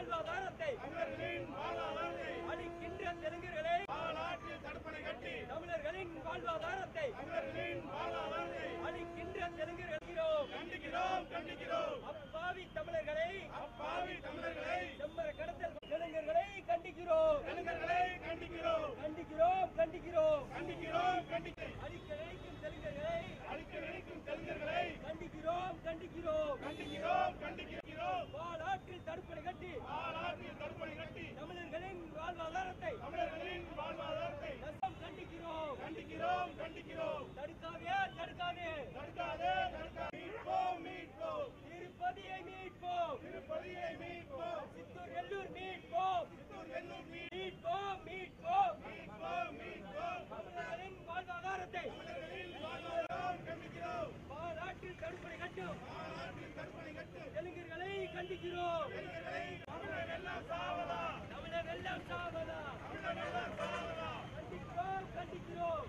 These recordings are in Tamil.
வாழ்வாதாரத்தை தமிழர்களின் வாழ்வாதாரத்தை அளிக்கின்ற தெலுங்கர்களை பாலாற்றில் தடுப்பணை கட்டி தமிழர்களின் வாழ்வாதாரத்தை தமிழர்களின் வாழ்வாதாரத்தை அளிக்கின்ற தெலுங்கர்கள் கண்டிக்கிறோம் கண்டிக்கிறோம் அப்பாவி தமிழர்களை அப்பாவி தமிழர்களை செம்மர கடத்தல் தெலுங்கர்களை கண்டிக்கிறோம் தெலுங்கர்களை கண்டிக்கிறோம் கண்டிக்கிறோம் கண்டிக்கிறோம் கண்டிக்கிறோம் கண்டிக்கிறோம் அழிக்க நினைக்கும் தெலுங்கர்களை அழிக்க நினைக்கும் தெலுங்கர்களை கண்டிக்கிறோம் கண்டிக்கிறோம் கண்டிக்கிறோம் கண்டிக்கிறோம் பாலாற்றில் தடுப்பணை கட்டி பாலாற்றில் தடுப்பணை கட்டி தமிழர்களின் வாழ்வாதாரத்தை தமிழர்களின் வாழ்வாதாரத்தை நஷ்டம் கண்டிக்கிறோம் கண்டிக்கிறோம் கண்டிக்கிறோம் தடுக்காதே தடுக்காதே தடுக்காதே தடுக்காதே மீட்போம் மீட்போம் திருப்பதியை மீட்போம் திருப்பதியை மீட்போம் சித்தூர் எல்லூர் மீட்போம் சித்தூர் எல்லூர் மீட்போம் மீட்போம் மீட்போம் மீட்போம் தமிழர்களின் வாழ்வாதாரத்தை தமிழர்களின் வாழ்வாதாரம் கண்டிக்கிறோம் பாலாற்றில் தடுப்பணை கட்டும் பாலாற்றில் தடுப்பணை கட்டு தெலுங்கர்களை கண்டிக்கிறோம் தெலுங்கர்களை தமிழர் எல்லாம் சாவதா தமிழர் எல்லாம் சாவதா தமிழர் எல்லாம் சாவதா கண்டிக்கிறோம் கண்டிக்கிறோம்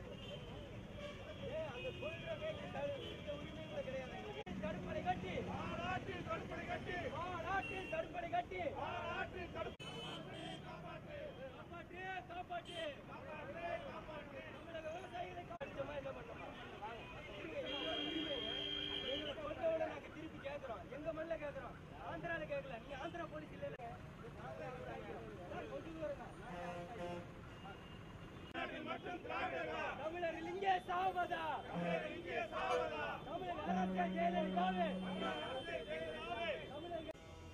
ஏய், அந்த கொள்றவங்க த- இந்த உரிமை கூட கிடையாது எங்களுக்கு. தடுப்பணை கட்டி பாலாற்றில் தடுப்பணை கட்டி பாலாற்றில் தடுப்பணை கட்டி பாலாற்றில் தடுப்பு காப்பாற்று காப்பாற்று தமிழக விவசாயிகளை காப்பாற்றுமா என்ன பண்ணோம் எங்களை கொண்டவன நாங்க திருப்பி கேட்கிறோம் எங்க மண்ணில கேட்கிறோம் ஆந்திரால கேட்கல நீங்க ஆந்திரா போலீஸ் இல்ல கொஞ்சம் தூரம் தான். நாட்டில் மட்டும் திராவிடரா தமிழர்கள் இங்கே சாவதா தமிழர் இங்கே சாவதா தமிழக அரசை ஜெயலலிதாவே அரசே ஜெயலலிதாவே தமிழக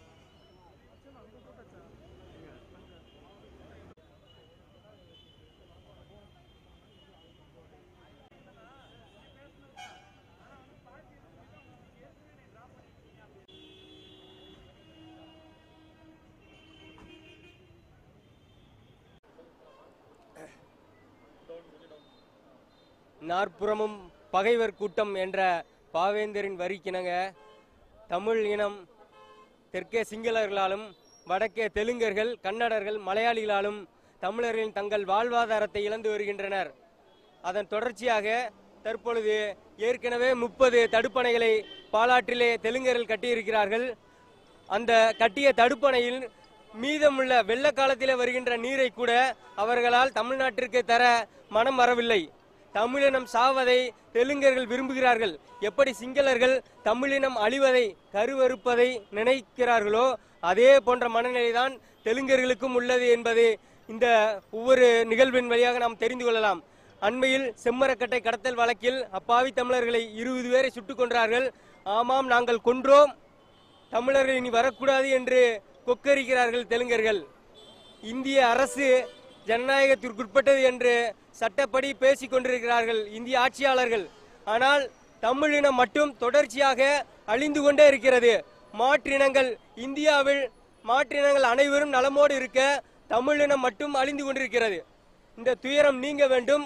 நாற்புறமும் பகைவர் கூட்டம் என்ற பாவேந்தரின் வரிக்கிணங்க தமிழ் இனம் தெற்கே சிங்களர்களாலும் வடக்கே தெலுங்கர்கள் கன்னடர்கள் மலையாளிகளாலும் தமிழர்களின் தங்கள் வாழ்வாதாரத்தை இழந்து வருகின்றனர் அதன் தொடர்ச்சியாக தற்பொழுது ஏற்கனவே முப்பது தடுப்பணைகளை பாலாற்றிலே தெலுங்கர்கள் கட்டியிருக்கிறார்கள் அந்த கட்டிய தடுப்பணையில் மீதமுள்ள வெள்ள காலத்திலே வருகின்ற நீரை கூட அவர்களால் தமிழ்நாட்டிற்கு தர மனம் வரவில்லை தமிழினம் சாவதை தெலுங்கர்கள் விரும்புகிறார்கள் எப்படி சிங்களர்கள் தமிழினம் அழிவதை கருவறுப்பதை நினைக்கிறார்களோ அதே போன்ற மனநிலைதான் தெலுங்கர்களுக்கும் உள்ளது என்பது இந்த ஒவ்வொரு நிகழ்வின் வழியாக நாம் தெரிந்து கொள்ளலாம் அண்மையில் செம்மரக்கட்டை கடத்தல் வழக்கில் அப்பாவி தமிழர்களை இருபது பேரை சுட்டுக் கொன்றார்கள் ஆமாம் நாங்கள் கொன்றோம் தமிழர்கள் இனி வரக்கூடாது என்று கொக்கரிக்கிறார்கள் தெலுங்கர்கள் இந்திய அரசு ஜனநாயகத்திற்குட்பட்டது என்று சட்டப்படி பேசிக் கொண்டிருக்கிறார்கள் இந்திய ஆட்சியாளர்கள் ஆனால் தமிழினம் மட்டும் தொடர்ச்சியாக அழிந்து கொண்டே இருக்கிறது மாற்றினங்கள் இந்தியாவில் மாற்றினங்கள் அனைவரும் நலமோடு இருக்க தமிழினம் மட்டும் அழிந்து கொண்டிருக்கிறது இந்த துயரம் நீங்க வேண்டும்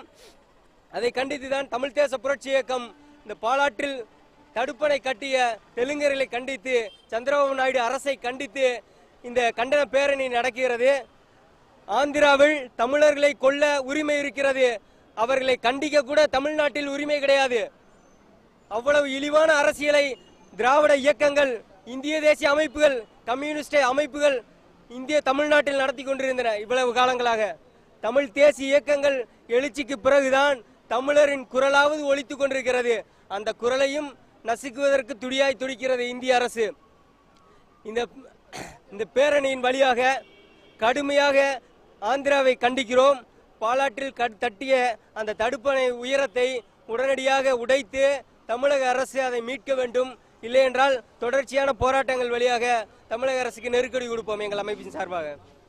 அதை கண்டித்துதான் தமிழ் தேச புரட்சி இயக்கம் இந்த பாலாற்றில் தடுப்பணை கட்டிய தெலுங்கர்களை கண்டித்து சந்திரபாபு நாயுடு அரசை கண்டித்து இந்த கண்டன பேரணி நடக்கிறது ஆந்திராவில் தமிழர்களை கொல்ல உரிமை இருக்கிறது அவர்களை கண்டிக்க கூட தமிழ்நாட்டில் உரிமை கிடையாது அவ்வளவு இழிவான அரசியலை திராவிட இயக்கங்கள் இந்திய தேசிய அமைப்புகள் கம்யூனிஸ்ட் அமைப்புகள் இந்திய தமிழ்நாட்டில் நடத்தி கொண்டிருந்தன இவ்வளவு காலங்களாக தமிழ் தேசிய இயக்கங்கள் எழுச்சிக்கு பிறகுதான் தமிழரின் குரலாவது ஒலித்துக் கொண்டிருக்கிறது அந்த குரலையும் நசுக்குவதற்கு துடியாய் துடிக்கிறது இந்திய அரசு இந்த இந்த பேரணியின் வழியாக கடுமையாக ஆந்திராவை கண்டிக்கிறோம் பாலாற்றில் கட்- தட்டிய அந்த தடுப்பணை உயரத்தை உடனடியாக உடைத்து தமிழக அரசு அதை மீட்க வேண்டும் இல்லையென்றால் தொடர்ச்சியான போராட்டங்கள் வழியாக தமிழக அரசுக்கு நெருக்கடி கொடுப்போம் எங்கள் அமைப்பின் சார்பாக